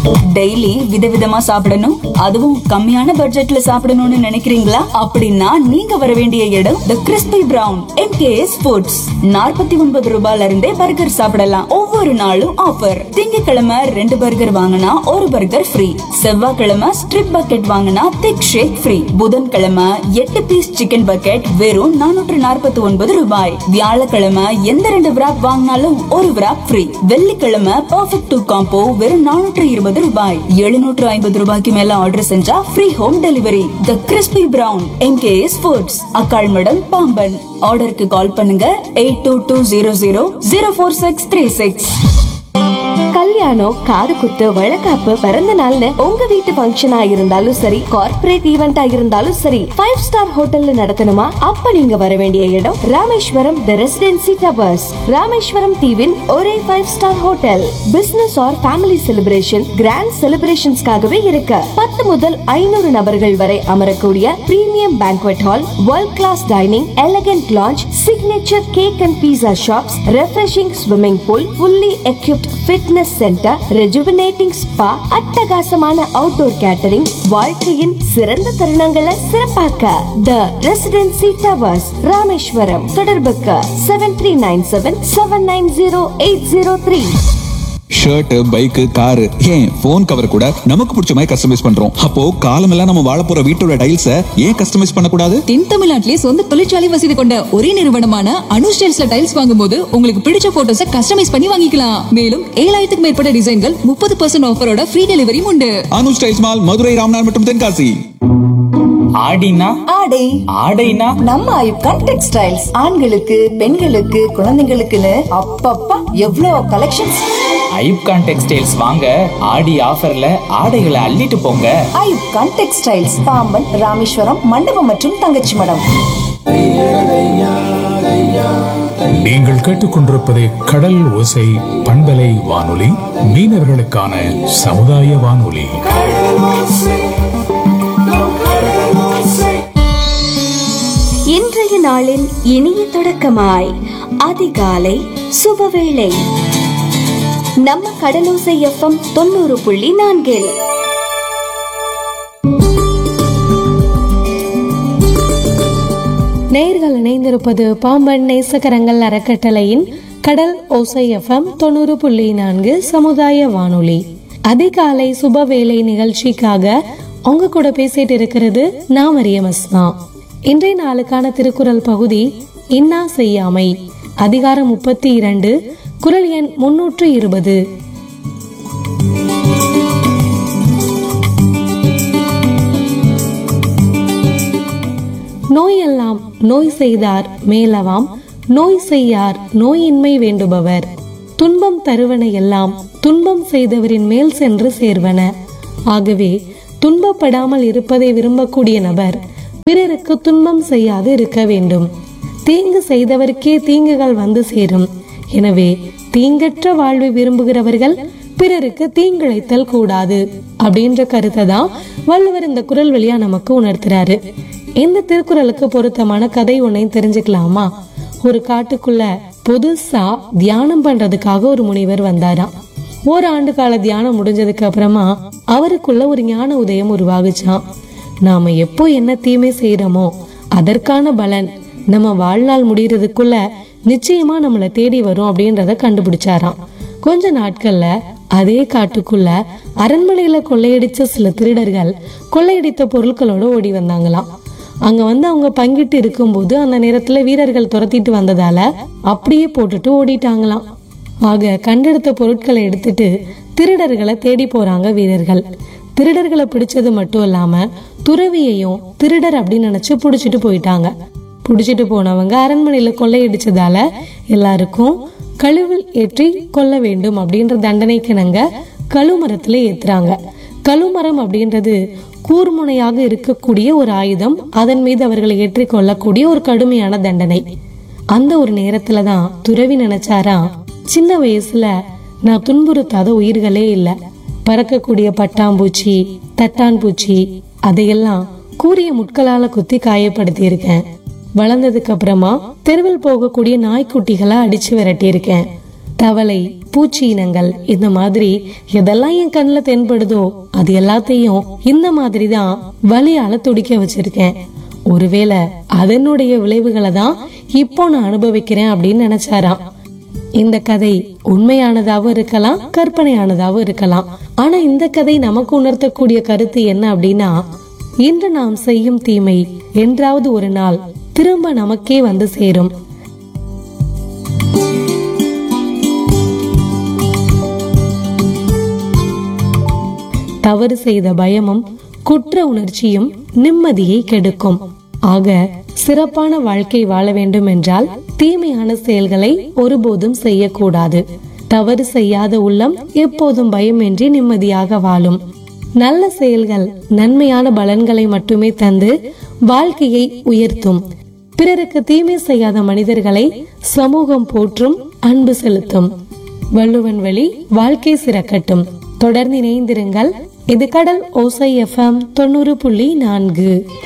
daily விதவிதமா சாப்பிடணும் அதுவும் கம்மியான பட்ஜெட்ல சாப்பிடணும்னு நினைக்கிறீங்களா அப்படின்னா நீங்க வர வேண்டிய இடம் the crispy brown MKS foods நாற்பத்தி ஒன்பது ரூபாயில இருந்தே பர்கர் சாப்பிடலாம் ஒவ்வொரு நாளும் ஆஃபர் திங்கட்கிழமை ரெண்டு பர்கர் வாங்கினா ஒரு பர்கர் ஃப்ரீ செவ்வாய்க்கிழமை ஸ்ட்ரிப் பக்கெட் வாங்கினா திக் ஷேக் ஃப்ரீ புதன்கிழமை எட்டு பீஸ் சிக்கன் பக்கெட் வெறும் நானூற்று நாற்பத்தி ஒன்பது ரூபாய் வியாழக்கிழமை எந்த ரெண்டு wrap வாங்கினாலும் ஒரு wrap ஃப்ரீ வெள்ளிக்கிழமை பர்ஃபெக்ட் டூ காம்போ வெறும் நானூற்று இருபது ரூபாய் எழுநூற்று ஐம்பது ரூபாய்க்கு மேல ஆர்டர் செஞ்சா free home delivery the crispy brown MKS foods Akkalmadam Pamban ஆர்டருக்கு கால் பண்ணுங்க eight two two zero zero zero four six three six கல்யாணம் காது குத்து வழக்காப்பு பிறந்த நாள்னு உங்க வீட்டு ஃபங்க்ஷனா இருந்தாலும் சரி கார்ப்பரேட் ஈவெண்டா இருந்தாலும் சரி ஃபைவ் ஸ்டார் ஹோட்டல்ல நடத்தணுமா அப்ப நீங்க வர வேண்டிய இடம் Rameswaram the residency towers Rameswaram தீவின் ஒரே five star hotel business or family celebration grand செலிப்ரேஷன்ஸ்க்காகவே இருக்கு பத்து முதல் ஐநூறு நபர்கள் வரை அமரக்கூடிய premium banquet hall world class dining elegant lounge signature cake and pizza shops refreshing swimming pool fully equipped fitness centre rejuvenating spa அட்டகாசமான அவுட்டோர் கேட்டரிங் வாழ்க்கையின் சிறந்த தருணங்களை சிறப்பாக்க த ரெசிடென்சி டவர்ஸ் ராமேஸ்வரம் தொடர்புக்கு seven three nine seven seven nine zero eight zero three shirt bike car ஏன் phone cover கூட நமக்கு பிடிச்ச மாதிரி கஸ்டமைஸ் பண்றோம் அப்போ காலமெல்லாம் நம்ம வாழ போற வீட்டோட டைல்ஸ ஏன் கஸ்டமைஸ் பண்ணக்கூடாது தென் தமிழ்நாட்டிலே சொந்த தொழிற்சாலை வசதி கொண்ட ஒரே நிறுவனமான அனு ஸ்டைல்ஸ்ல டைல்ஸ் வாங்கும்போது உங்களுக்கு பிடிச்ச போட்டோஸ கஸ்டமைஸ் பண்ணி வாங்கிக்கலாம் மேலும் ஏழாயிரத்துக்கு மேற்பட்ட டிசைன்கள் முப்பது பர்சன்ட் ஆஃபரோட ஃப்ரீ டெலிவரியும் உண்டு அனு ஸ்டைல்ஸ் மால் மதுரை ராம்நாத் மற்றும் தென்காசி ஆடினா ஆடை ஆடைனா நம்ம ஐப்கான் டெக்ஸ்டைல்ஸ் ஆண்களுக்கு பெண்களுக்கு குழந்தைங்களுக்குன்னு அப்பப்பா எவ்வளோ கலெக்ஷன்ஸ் ஐப்கான் டெக்ஸ்டைல்ஸ் வாங்க ஆடி ஆஃபர்ல ஆடைகளை அள்ளிட்டு போங்க ஐப்கான் டெக்ஸ்டைல்ஸ் பாம்பன் ராமேஸ்வரம் மண்டபம் மற்றும் தங்கச்சி மடம் நீங்கள் கேட்டுக்கொண்டிருப்பது கடல் ஓசை பண்பலை வானொலி மீனவர்களுக்கான சமுதாய வானொலி இன்றைய நாளின் இனிய தொடக்கமாய் அதிகாலை சுபவேளை நம்ம கடலோசை எஃப்எம் தொண்ணூறு புள்ளி நான்கில் நேர்கள் இணைந்திருப்பது பாம்பன் நேசகரங்கள் அறக்கட்டளையின் கடல் ஓசை எஃப்எம் தொண்ணூறு புள்ளி நான்கு சமுதாய வானொலி அதிகாலை சுபவேளை நிகழ்ச்சிக்காக உங்க கூட பேசிட்டு இருக்கிறது நான் மரியம் அஸ்மா இன்றைய நாளுக்கான திருக்குறள் பகுதி இன்னா செய்யாமை அதிகாரம் முப்பத்தி இரண்டு குரல் எண் முன்னூற்று இருபது நோயெல்லாம் நோய் செய்தார் மேலவாம் நோய் செய்யார் நோயின்மை வேண்டுபவர் துன்பம் தருவன எல்லாம் துன்பம் செய்தவரின் மேல் சென்று சேர்வன ஆகவே துன்பப்படாமல் இருப்பதை விரும்பக்கூடிய நபர் பிறருக்கு துன்பம் செய்யாது இருக்க வேண்டும் தீங்கு செய்தவருக்கே தீங்குகள் வந்து சேரும் எனவே தீங்கற்ற வாழ்வை விரும்புகிறவர்கள் பிறருக்கு தீங்கிழைத்தல் கூடாது அப்படின்ற கருத்தை தான் வள்ளுவர் இந்த குரல் வழியா நமக்கு உணர்த்துறாரு இந்த திருக்குறளுக்கு பொருத்தமான கதை ஒன்னை தெரிஞ்சுக்கலாமா ஒரு காட்டுக்குள்ள புதுசா தியானம் பண்றதுக்காக ஒரு முனிவர் வந்தாராம் ஒரு ஆண்டு கால தியானம் முடிஞ்சதுக்கு அப்புறமா அவருக்குள்ள ஒரு ஞான உதயம் உருவாகுச்சாம் நாம எப்போ என்ன தீமை செய்யறோமோ அதற்கான பலன் நம்ம வாழ்நாள் முடியறதுக்குள்ள நிச்சயமா நம்மளை தேடி வரும் அப்படின்றத கண்டுபிடிச்சாராம் கொஞ்ச நாட்கள்ல அதே காட்டுக்குள்ள அரண்மனையில கொள்ளையடிச்ச சில திருடர்கள் கொள்ளையடித்த பொருட்களோட ஓடி வந்தாங்களாம் அங்க வந்து அவங்க பங்கிட்டு இருக்கும்போது அந்த நேரத்துல வீரர்கள் துரத்திட்டு வந்ததால அப்படியே போட்டுட்டு ஓடிட்டாங்களாம் ஆக கண்டெடுத்த பொருட்களை எடுத்துட்டு திருடர்களை தேடி போறாங்க வீரர்கள் திருடர்களை பிடிச்சது மட்டும் இல்லாம துறவியையும் திருடர் அப்படின்னு நினைச்சு புடிச்சிட்டு போயிட்டாங்க புடிச்சிட்டு போனவங்க அரண்மனையில கொள்ளையடிச்சதால எல்லாருக்கும் கழுவில் ஏற்றி கொல்ல வேண்டும் அப்படின்ற தண்டனைக்கு நாங்க கழுமரத்துல ஏத்துறாங்க கழுமரம் அப்படின்றது கூர்முனையாக இருக்கக்கூடிய ஒரு ஆயுதம் அதன் மீது அவர்களை ஏற்றி கொள்ளக்கூடிய ஒரு கடுமையான தண்டனை அந்த ஒரு நேரத்துல தான் துறவி நினைச்சாரா சின்ன வயசுல நான் துன்புறுத்தாத உயிர்களே இல்ல பறக்கக்கூடிய பட்டாம்பூச்சி தட்டான் பூச்சி அதையெல்லாம் கூரிய முட்களால குத்தி காயப்படுத்தி இருக்கேன் வளர்ந்ததுக்கு அப்புறமா தெருவில் போகக்கூடிய நாய்க்குட்டிகளை அடிச்சு விரட்டி இருக்கேன் தவளை பூச்சி இனங்கள் இந்த மாதிரி எதெல்லாம் என் கண்ணில் தென்படுதோ அது எல்லாத்தையும் இந்த மாதிரி தான் வலியால துடிக்க வச்சிருக்கேன் ஒருவேளை அதனுடைய விளைவுகளை தான் இப்போ நான் அனுபவிக்கிறேன் அப்படின்னு நினைச்சாராம் இந்த கதை உண்மையானதாகவும் இருக்கலாம் கற்பனையானதாகவும் இருக்கலாம் ஆனா இந்த கதை நமக்கு உணர்த்தக்கூடிய கருத்து என்ன அப்படின்னா இன்று நாம் செய்யும் தீமை என்றாவது ஒரு நாள் திரும்ப நமக்கே வந்து சேரும் தவறு செய்த பயமும் குற்ற உணர்ச்சியும் நிம்மதியை கெடுக்கும் ஆக சிறப்பான வாழ்க்கை வாழ வேண்டும் என்றால் தீமையான செயல்களை ஒருபோதும் செய்யக்கூடாது தவறு செய்யாத உள்ளம் எப்போதும் பயமின்றி நிம்மதியாக வாழும் நல்ல செயல்கள் நன்மையான பலன்களை மட்டுமே தந்து வாழ்க்கையை உயர்த்தும் பிறருக்கு தீமை செய்யாத மனிதர்களை சமூகம் போற்றும் அன்பு செலுத்தும் வள்ளுவன் வழி வாழ்க்கை சிறக்கட்டும் தொடர்ந்து இணைந்திருங்கள் இது கடல் ஓசை எஃப்எம் தொண்ணூறு புள்ளி நான்கு